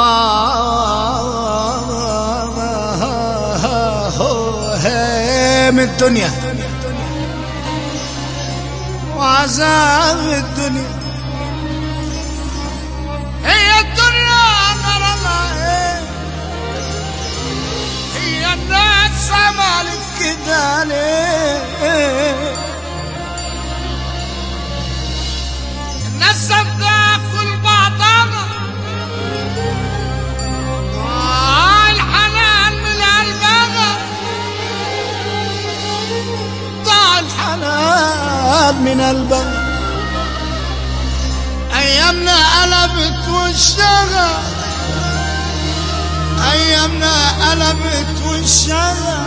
من الدنيا وعذاب الدنيا هي الدنيا نار الله إيه. هي الناس عملت كده ليه الناس بتاكل بعضها آه الحنان من قلبها ضاع الحنان من قلبها ايامنا قلبت وشها ايامنا قلبت وشها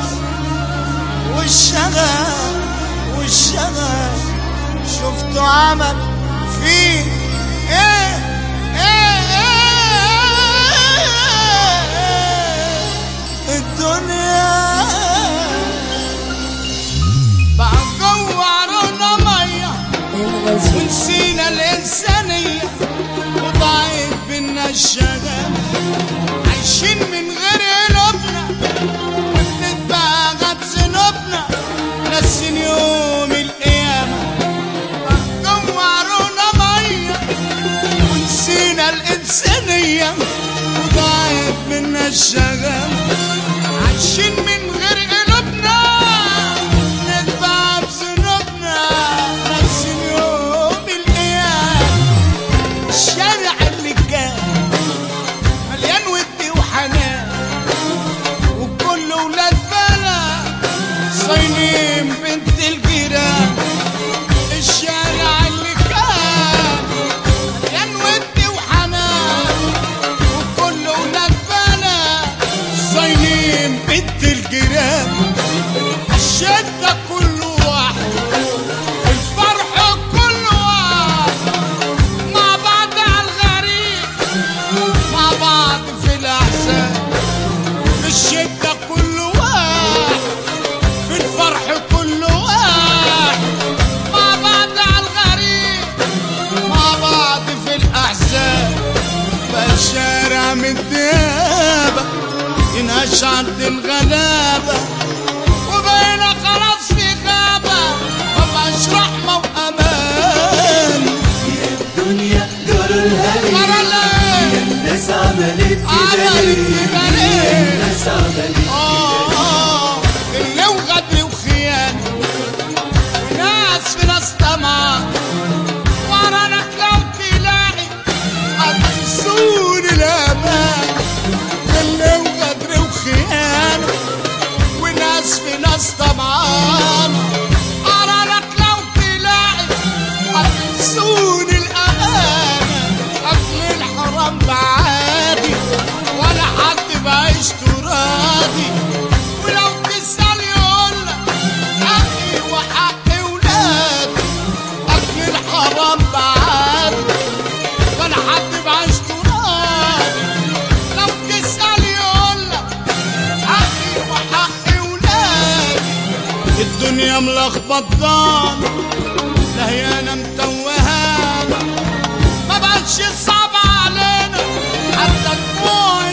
وشها وشها شفتوا عمل فيه ايه ايه ايه الدنيا بقى جوعنا ميه ونسينا الإنسانية وضاعت بينا الشغف عايشين من غير قلوبنا وبنتباغى بذنوبنا ناسين يوم القيامة جوعرونا مية ونسينا الإنسانية وضاعت بينا الشغف عايشين من غير قلوبنا نتبع بذنوبنا ناسين يوم القيامة الشارع اللي كان مليان ود وحنان وكل ولاد بلد صاينين بنت الجيران الشارع اللي كان مليان ود وحنان وكل ولاد بلد صاينين بنت الجيران الشدة كل واحد الفرح كل واحد مع بعض على الغريب مع بعض في الأحزان في الشدة كل واحد في الفرح كل واحد مع بعض على الغريب مع بعض في الأحزان فالشارع متدابة ينهش عند الغلابة وبقينا خلاص في غابة مبقاش رحمة وأمان الدنيا جرى الهري ترى ليه الناس عملت كده عملت كده ليه؟ الناس عملت آه اللي وغدر وخيانة وناس في ناس طمع ورانك لو تلاقي هتنسون الأمان اللي وغدر وخيانة وناس في ناس طمعان ورانك لو تلاقي هتنسون الأمانة أكل الحرام بعادي ولا حد بعيش راضي ولو تسأل يقولك حقي وحق ولادي أكل الحرام بعادي ولا حد بعيش راضي لو تسأل يقولك حقي وحق ولادي الدنيا ملخبطانا لا هي انا متوهانا ما بقتش صعب علينا حتى دموع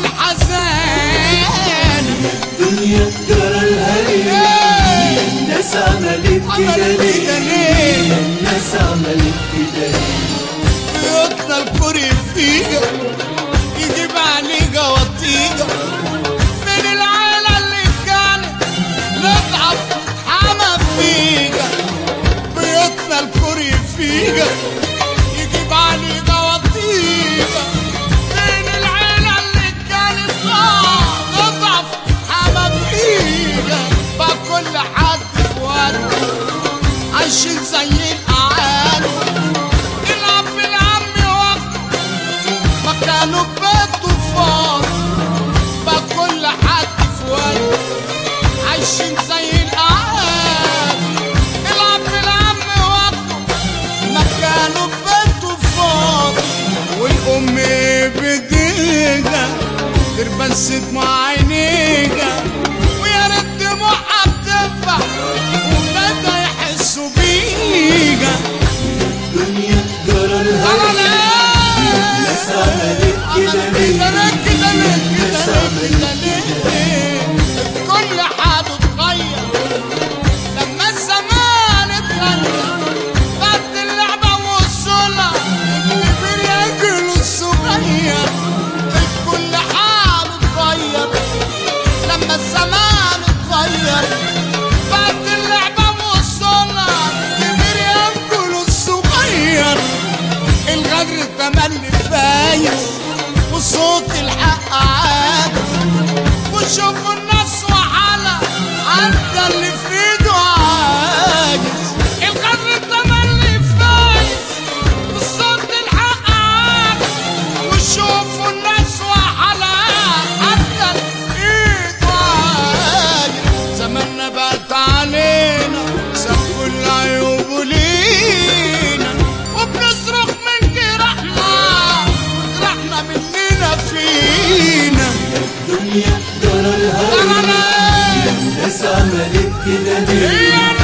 الحزان الدنيا جرى الهري الناس عملت كده عملت كده ليه؟ ليه الناس عملت كده ليه بيوتنا الكوري فيها يجيب عليها وطيجة من العيلة اللي كانت نضعف حما فيها بيوتنا الكوري فيها يجيب عليها وطيجة من العيلة اللي كانت نضعف حما فيها بقى كل حد في وقته عايشين زي الأعالي العب بالعم وقت مكانه بيته فاضي بقى كل حد في وقت عايشين زي الأعالي العب بالعم وقت مكانه بيته فاضي والأم بديها تربس دموع عينيها ويا ريت دموعها بتنفع وبدا يحسوا بيها الدنيا جرى الهري الناس عملت كده ليه ليه كده ليه كده ليه كده ليه كل حاجة اتغير لما الزمان اتغير بعد اللعبة والصلاة الكبير ياكل الصغير كل حال اتغير لما الزمان اتغير بعد اللعبة والصلاة الكبير ياكل الصغير الغدر تملي فايز وصوت الحق عاد وشوفوا الناس وحالة حتى اللي في ايده عاجز الغدر تملي فايز وصوت الحق عاد وشوفوا الناس وحالة حتى اللي في ايده عاجز زماننا بقت علينا ساب كل عيوبه لينا وبنصرخ من جراحنا جراحنا مننا فينا الدنيا جرى الهوى أنا الناس عملت كده ليه هي